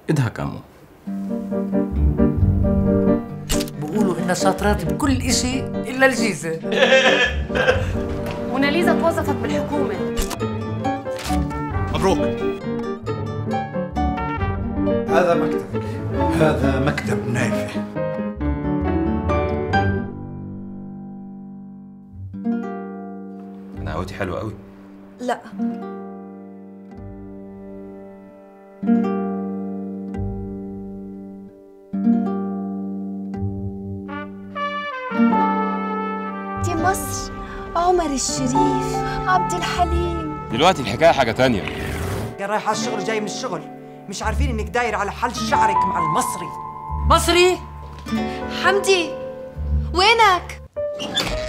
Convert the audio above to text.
اضحك عمو بقولوا انها شاطرات بكل اشي الا الجيزه موناليزا توظفت بالحكومة مبروك هذا مكتبك هذا مكتب نايفه انا قهوتي حلوه قوي لا دي مصر عمر الشريف عبد الحليم دلوقتي الحكايه حاجه تانية يا رايحة على الشغل جاي من الشغل مش عارفين انك داير على حل شعرك مع المصري مصري حمدي وينك